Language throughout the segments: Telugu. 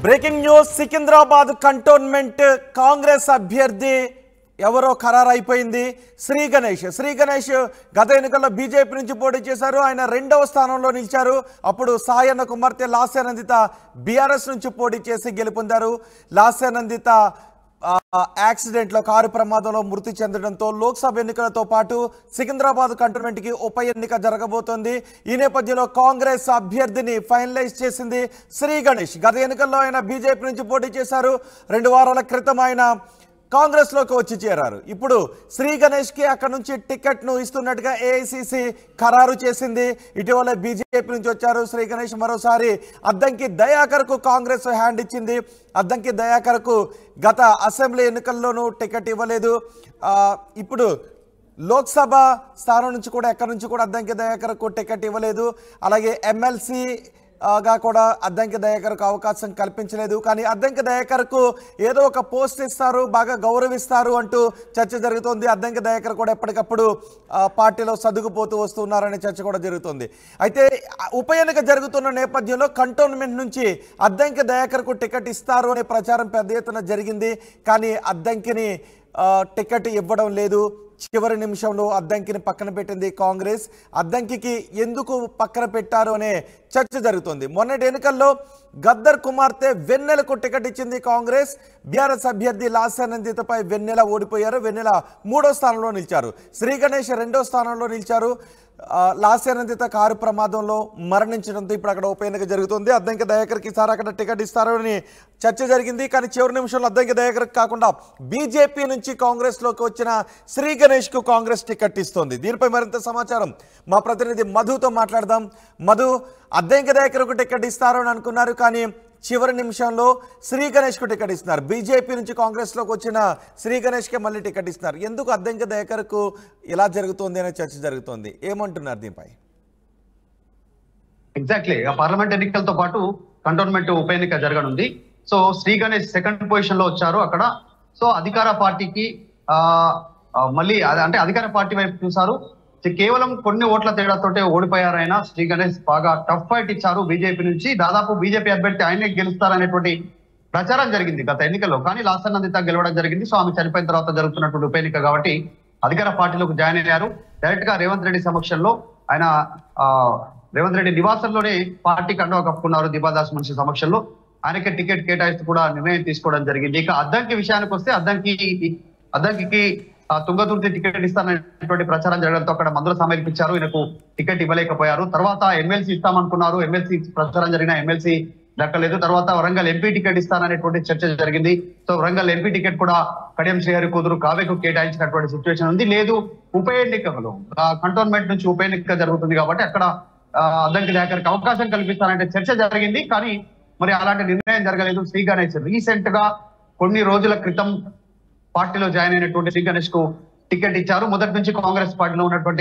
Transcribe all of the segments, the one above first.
breaking news Secunderabad cantonment Congress అభ్యర్థి ఎవరో ఖరారు అయిపోయింది శ్రీ గణేష్ శ్రీ గణేష్ గత ఎన్నికల్లో బీజేపీ నుంచి పోటీ చేశారు ఆయన రెండవ స్థానంలో నిలిచారు అప్పుడు సాయన్న కుమార్తె లాస్యానందిత బీఆర్ఎస్ నుంచి పోటీ చేసి గెలుపొందారు లాస్యానందిత ఆ, యాక్సిడెంట్లో కారు ప్రమాదంలో మృతి చెందడంతో లోక్సభ ఎన్నికలతో పాటు సికింద్రాబాద్ కంటోన్మెంట్కి ఉప ఎన్నిక జరగబోతోంది ఈ నేపథ్యంలో కాంగ్రెస్ అభ్యర్థిని ఫైనలైజ్ చేసింది శ్రీ గణేష్ గత ఎన్నికల్లో ఆయన బీజేపీ నుంచి పోటీ చేశారు రెండు వారాల క్రితం ఆయన కాంగ్రెస్లోకి వచ్చి చేరారు ఇప్పుడు శ్రీ గణేష్కి అక్కడ నుంచి టికెట్ను ఇస్తున్నట్టుగా ఏఐసిసి ఖరారు చేసింది ఇటీవల బీజేపీ నుంచి వచ్చారు శ్రీ గణేష్ మరోసారి అద్దంకి దయాకర్కు కాంగ్రెస్ హ్యాండ్ ఇచ్చింది అద్దంకి దయాకర్కు గత అసెంబ్లీ ఎన్నికల్లోనూ టికెట్ ఇవ్వలేదు ఆ, ఇప్పుడు లోక్సభ స్థానం నుంచి కూడా ఎక్కడి నుంచి కూడా అద్దంకి దయాకర్కు టికెట్ ఇవ్వలేదు అలాగే ఎమ్మెల్సీ గా కూడా అద్దంకి దయాకర్కు అవకాశం కల్పించలేదు కానీ అద్దంకి దయాకర్కు ఏదో ఒక పోస్ట్ ఇస్తారు బాగా గౌరవిస్తారు అంటూ చర్చ జరుగుతోంది అద్దంకి దయాకర్ కూడా ఎప్పటికప్పుడు ఆ, పార్టీలో సర్దుకుపోతూ వస్తున్నారనే చర్చ కూడా జరుగుతుంది అయితే ఆ, ఉప ఎన్నిక జరుగుతున్న నేపథ్యంలో కంటోన్మెంట్ నుంచి అద్దంకి దయాకర్కు టికెట్ ఇస్తారు అనే ప్రచారం పెద్ద ఎత్తున జరిగింది కానీ అద్దంకిని ఆ, టికెట్ ఇవ్వడం లేదు చివరి నిమిషంలో అద్దంకిని పక్కన పెట్టింది కాంగ్రెస్ అద్దంకికి ఎందుకు పక్కన పెట్టారు అనే చర్చ జరుగుతుంది మొన్నటి ఎన్నికల్లో గద్దర్ కుమార్తె వెన్నెలకు టికెట్ ఇచ్చింది కాంగ్రెస్ బీఆర్ఎస్ అభ్యర్థి లాసానందితపై వెన్నెల ఓడిపోయారు వెన్నెల మూడో స్థానంలో నిలిచారు శ్రీ గణేష్ రెండో స్థానంలో నిలిచారు ఆ, లాస్యానందిత కారు ప్రమాదంలో మరణించడంతో ఇప్పుడు అక్కడ ఉప ఎన్నిక జరుగుతుంది అద్దంకి దయాకర్కి ఈసారి అక్కడ టికెట్ ఇస్తారు అని చర్చ జరిగింది కానీ చివరి నిమిషంలో అద్దంకి దయాకర్కి కాకుండా బీజేపీ నుంచి కాంగ్రెస్లోకి వచ్చిన శ్రీ గణేష్కు కాంగ్రెస్ టికెట్ ఇస్తోంది దీనిపై మరింత సమాచారం మా ప్రతినిధి మధుతో మాట్లాడదాం మధు అద్దంకి దయాకర్కు టికెట్ ఇస్తారు అని అనుకున్నారు కానీ చివరి నిమిషంలో శ్రీ గణేష్కు టికెట్ ఇస్తున్నారు బీజేపీ నుంచి కాంగ్రెస్లోకి వచ్చిన శ్రీ గణేష్కే మళ్ళీ టికెట్ ఇస్తున్నారు ఎందుకు అద్దంకి దయాకర్కు ఇలా జరుగుతోంది అనే చర్చ జరుగుతోంది ఏమంటున్నారు దీనిపై ఎగ్జాక్ట్లీ పార్లమెంట్ ఎన్నికలతో పాటు కంటోన్మెంట్ ఉప ఎన్నిక జరగనుంది so Shri Ganesh second position లో వచ్చారు అక్కడ సో అధికార పార్టీకి ఆ ఆ, మళ్ళీ అద- అంటే అధికార పార్టీ వైపు చూసారు చి- కేవలం కొన్ని ఓట్ల తేడాతోటే ఓడిపోయారు ఆయన శ్రీ గణేష్ బాగా టఫ్ ఫైట్ ఇచ్చారు బీజేపీ నుంచి దాదాపు బీజేపీ అభ్యర్థి ఆయనే గెలుస్తారనేటువంటి ప్రచారం జరిగింది గత ఎన్నికల్లో కానీ లాసన్నందిత గెలవడం జరిగింది సో ఆమె చనిపోయిన తర్వాత జరుగుతున్నటువంటి ఉప ఎన్నిక కాబట్టి అధికార పార్టీలోకి జాయిన్ అయ్యారు డైరెక్ట్ గా రేవంత్ రెడ్డి సమక్షంలో ఆయన ఆ, రేవంత్ రెడ్డి నివాసంలోనే పార్టీ కండువా కప్పుకున్నారు దీపాదాస్ మనిషి సమక్షంలో ఆయనకి టికెట్ కేటాయిస్తూ కూడా నిర్ణయం తీసుకోవడం జరిగింది ఇక అద్దంకి విషయానికి వస్తే అద్దంకి అద్దంకి ఆ, తుంగతుర్తి టికెట్ ఇస్తాననేటువంటి ప్రచారం జరగడంతో అక్కడ మందులు సమర్పించారు ఈయనకు టికెట్ ఇవ్వలేకపోయారు తర్వాత ఎమ్మెల్సీ ఇస్తామనుకున్నారు ఎమ్మెల్సీ ప్రచారం జరిగిన ఎమ్మెల్సీ దక్కలేదు తర్వాత వరంగల్ ఎంపీ టికెట్ ఇస్తాననేటువంటి చర్చ జరిగింది సో వరంగల్ ఎంపీ టికెట్ కూడా కడియం శ్రీహరి కూతురు కావ్యకు కేటాయించినటువంటి సిచ్యువేషన్ ఉంది లేదు ఉప ఎన్నికలు కంటోన్మెంట్ నుంచి ఉప ఎన్నిక జరుగుతుంది కాబట్టి అక్కడ ఆ, అద్దంకి దాకర్కి అవకాశం కల్పిస్తానంటే చర్చ జరిగింది కానీ మరి అలాంటి నిర్ణయం జరగలేదు శ్రీ గణేష్ రీసెంట్ గా కొన్ని రోజుల క్రితం పార్టీలో జాయిన్ అయినటువంటి శ్రీ గణేష్ కు టికెట్ ఇచ్చారు మొదటి నుంచి కాంగ్రెస్ పార్టీలో ఉన్నటువంటి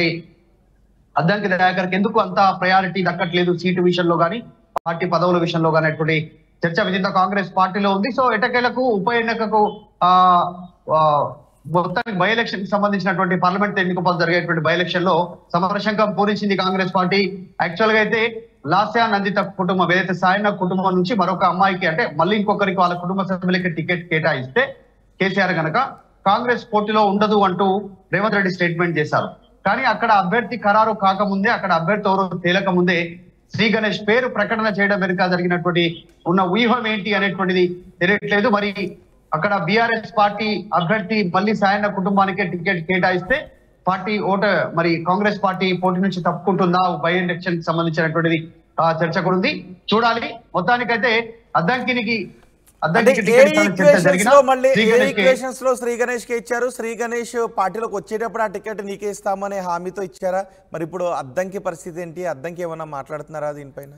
అద్దంకి దయాకర్కి ఎందుకు అంత ప్రయారిటీ దక్కట్లేదు సీటు విషయంలో గానీ పార్టీ పదవుల విషయంలో గానీ అటువంటి చర్చ విధిత కాంగ్రెస్ పార్టీలో ఉంది సో ఎటకేలకు ఉప ఎన్నికకు ఆ ఆ, మొత్తానికి బై ఎలక్షన్ కి సంబంధించినటువంటి పార్లమెంట్ ఎన్నిక జరిగేటువంటి బై ఎలక్షన్ లో సమరశంకం పూరించింది కాంగ్రెస్ పార్టీ యాక్చువల్ గా అయితే లాస్యా నందిత కుటుంబం ఏదైతే సాయన కుటుంబం నుంచి మరొక అమ్మాయికి అంటే మళ్ళీ ఇంకొకరికి వాళ్ళ కుటుంబ సభ్యులకి టికెట్ కేటాయిస్తే కేసీఆర్ గనక కాంగ్రెస్ పోటీలో ఉండదు అంటూ రేవంత్ రెడ్డి స్టేట్మెంట్ చేశారు కానీ అక్కడ అభ్యర్థి ఖరారు కాకముందే అక్కడ అభ్యర్థి ఎవరు తేలక ముందే శ్రీ గణేష్ పేరు ప్రకటన చేయడం వెనుక జరిగినటువంటి ఉన్న వ్యూహం ఏంటి అనేటువంటిది తెలియట్లేదు మరి అక్కడ బీఆర్ఎస్ పార్టీ అభ్యర్థి మళ్ళీ సాయన్న కుటుంబానికే టికెట్ కేటాయిస్తే పార్టీ ఓట మరి కాంగ్రెస్ పార్టీ పోటీ నుంచి తప్పుకుంటుందా బై ఎలక్షన్ కి సంబంధించినటువంటిది ఆ, చర్చ కూడా ఉంది చూడాలి మొత్తానికైతే అద్దంకినికి అంటే అద్దంకి ఏ టికెట్ ఇస్తానని చర్చ ఈక్వేషన్స్ జరిగినా లో మళ్ళీ శ్రీ ఏ గణేష్కి- ఈక్వేషన్స్ లో శ్రీ గణేష్ కి ఇచ్చారు శ్రీ గణేష్ పార్టీలోకి వచ్చేటప్పుడు ఆ టికెట్ నీకే ఇస్తామనే హామీతో ఇచ్చారా మరి ఇప్పుడు అద్దంకి పరిస్థితి ఏంటి అద్దంకి ఏమన్నా మాట్లాడుతున్నారా దీనిపైన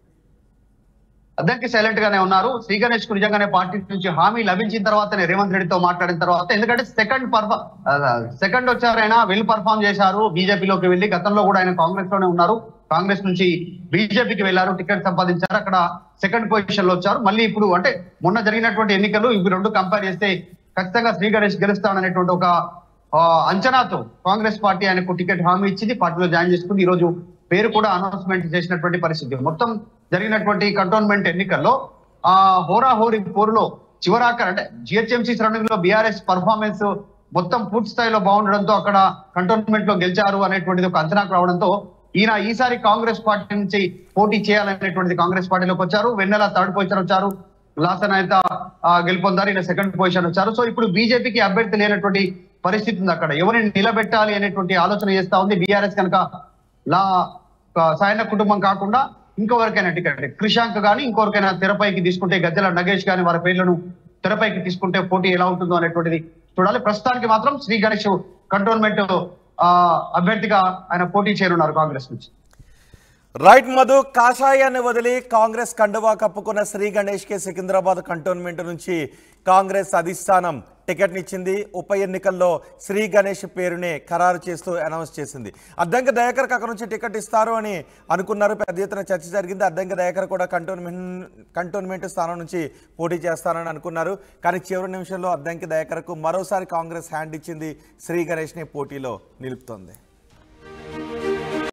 అద్దంకి సైలెంట్ గానే ఉన్నారు శ్రీ గణేష్ కు నిజంగానే పార్టీ నుంచి హామీ లభించిన తర్వాతనే రేవంత్ రెడ్డితో మాట్లాడిన తర్వాత ఎందుకంటే సెకండ్ పర్ఫా సెకండ్ వచ్చారు ఆయన వెళ్ళి పర్ఫామ్ చేశారు బీజేపీలోకి వెళ్ళి గతంలో కూడా ఆయన కాంగ్రెస్ లోనే ఉన్నారు కాంగ్రెస్ నుంచి బీజేపీకి వెళ్ళారు టికెట్ సంపాదించారు అక్కడ సెకండ్ పొజిషన్ లో వచ్చారు మళ్ళీ ఇప్పుడు అంటే మొన్న జరిగినటువంటి ఎన్నికలు ఇవి రెండు కంపేర్ చేస్తే ఖచ్చితంగా శ్రీ గణేష్ గెలుస్తాననేటువంటి ఒక ఆ, అంచనాతో కాంగ్రెస్ పార్టీ ఆయనకు టికెట్ హామీ ఇచ్చింది పార్టీలో జాయిన్ చేసుకుంది ఈ రోజు పేరు కూడా అనౌన్స్మెంట్ చేసినటువంటి పరిస్థితి మొత్తం జరిగినటువంటి కంటోన్మెంట్ ఎన్నికల్లో ఆ హోరాహోరీ పోరులో చివరాకర్ అంటే జిహెచ్ఎంసీ సరౌండింగ్ లో బీఆర్ఎస్ పర్ఫార్మెన్స్ మొత్తం పూర్తి స్థాయిలో బాగుండడంతో అక్కడ కంటోన్మెంట్ లో గెలిచారు అనేటువంటిది ఒక అంచనాకు రావడంతో ఈయన ఈసారి కాంగ్రెస్ పార్టీ నుంచి పోటీ చేయాలనేటువంటిది కాంగ్రెస్ పార్టీలోకి వచ్చారు వెన్నెల థర్డ్ పొజిషన్ వచ్చారు లాసన్ అయితే గెలుపొందారు ఈయన సెకండ్ పొజిషన్ వచ్చారు సో ఇప్పుడు బీజేపీకి అభ్యర్థి లేనటువంటి పరిస్థితి ఉంది అక్కడ ఎవరిని నిలబెట్టాలి అనేటువంటి ఆలోచన చేస్తా ఉంది బీఆర్ఎస్ కనుక లా సాయన కుటుంబం కాకుండా ఇంకొవరికైనా టికెట్ క్రిషాంక్ కానీ ఇంకొకరికైనా తెరపైకి తీసుకుంటే గద్దెల నగేష్ కానీ వారి పేర్లను తెరపైకి తీసుకుంటే పోటీ ఎలా ఉంటుందో అనేటువంటిది చూడాలి ప్రస్తుతానికి మాత్రం శ్రీ గణేష్ కంటోన్మెంట్ ఆ అభ్యర్థిగా ఆయన పోటీ చేయనున్నారు కాంగ్రెస్ నుంచి రైట్ మధు కాషాయాన్ని వదిలి కాంగ్రెస్ కండువా కప్పుకున్న శ్రీ గణేష్కి సికింద్రాబాద్ కంటోన్మెంట్ నుంచి కాంగ్రెస్ అధిష్టానం టికెట్ని ఇచ్చింది ఉప ఎన్నికల్లో శ్రీ గణేష్ పేరుని ఖరారు చేస్తూ అనౌన్స్ చేసింది అద్దంకి దయాకర్కి అక్కడ నుంచి టికెట్ ఇస్తారు అని అనుకున్నారు పెద్ద ఎత్తున చర్చ జరిగింది అద్దంకి దయాకర్ కూడా కంటోన్మెంట్ కంటోన్మెంట్ స్థానం నుంచి పోటీ చేస్తారని అనుకున్నారు కానీ చివరి నిమిషంలో అద్దంకి దయాకర్కు మరోసారి కాంగ్రెస్ హ్యాండ్ ఇచ్చింది శ్రీ గణేష్ని పోటీలో నిలుపుతోంది